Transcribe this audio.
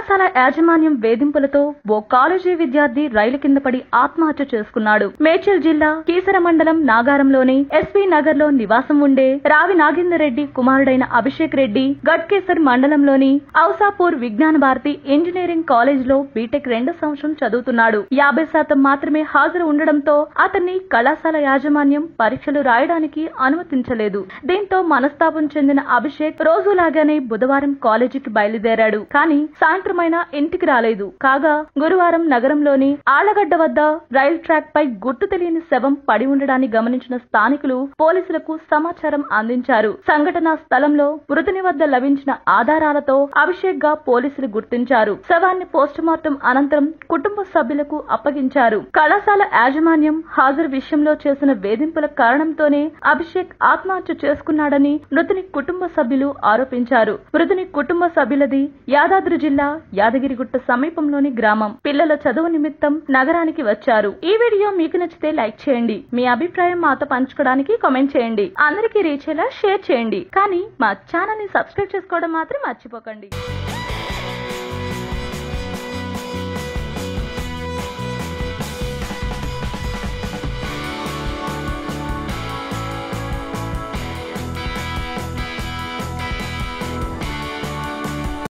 కళాశాల యాజమాన్యం వేధింపులతో ఓ కాలేజీ విద్యార్థి రైలు కింద పడి ఆత్మహత్య చేసుకున్నాడు మేడ్చల్ జిల్లా కీసర మండలం నాగారంలోని ఎస్పీ నగర్ లో నివాసం ఉండే రావి నాగేందర్ రెడ్డి కుమారుడైన అభిషేక్ రెడ్డి గట్కేసర్ మండలంలోని ఔసాపూర్ విజ్ఞాన భారతి ఇంజనీరింగ్ కాలేజ్ లో బీటెక్ రెండో సంవత్సరం చదువుతున్నాడు యాభై శాతం మాత్రమే హాజరు ఉండడంతో అతన్ని కళాశాల యాజమాన్యం పరీక్షలు రాయడానికి అనుమతించలేదు దీంతో మనస్తాపం చెందిన అభిషేక్ రోజులాగానే బుధవారం కాలేజీకి బయలుదేరాడు కానీ సాయంత్రమైనా ఇంటికి రాలేదు కాగా గురువారం నగరంలోని ఆళ్లగడ్డ వద్ద రైల్ ట్రాక్ పై గుర్తు తెలియని శవం పడి ఉండడాన్ని గమనించిన స్థానికులు పోలీసులకు సమాచారం అందించారు సంఘటనా స్థలంలో మృతుని వద్ద లభించిన ఆధారాలతో అభిషేక్ గా పోలీసులు గుర్తించారు శవాన్ని పోస్టుమార్టం అనంతరం కుటుంబ సభ్యులకు అప్పగించారు కళాశాల యాజమాన్యం హాజరు విషయంలో చేసిన వేధింపుల కారణంతోనే అభిషేక్ ఆత్మహత్య చేసుకున్నాడని మృతుని కుటుంబ సభ్యులు ఆరోపించారు మృతుని కుటుంబ సభ్యులది యాదాద్రి జిల్లా యాదగిరిగుట్ట సమీపంలోని గ్రామం పిల్లల చదువు నిమిత్తం నగరానికి వచ్చారు ఈ వీడియో మీకు నచ్చితే లైక్ చేయండి మీ అభిప్రాయం మాతో పంచుకోవడానికి కామెంట్ చేయండి అందరికీ రీచ్ అయ్యేలా షేర్ చేయండి కానీ మా ఛానల్ ని సబ్స్క్రైబ్ చేసుకోవడం మాత్రం మర్చిపోకండి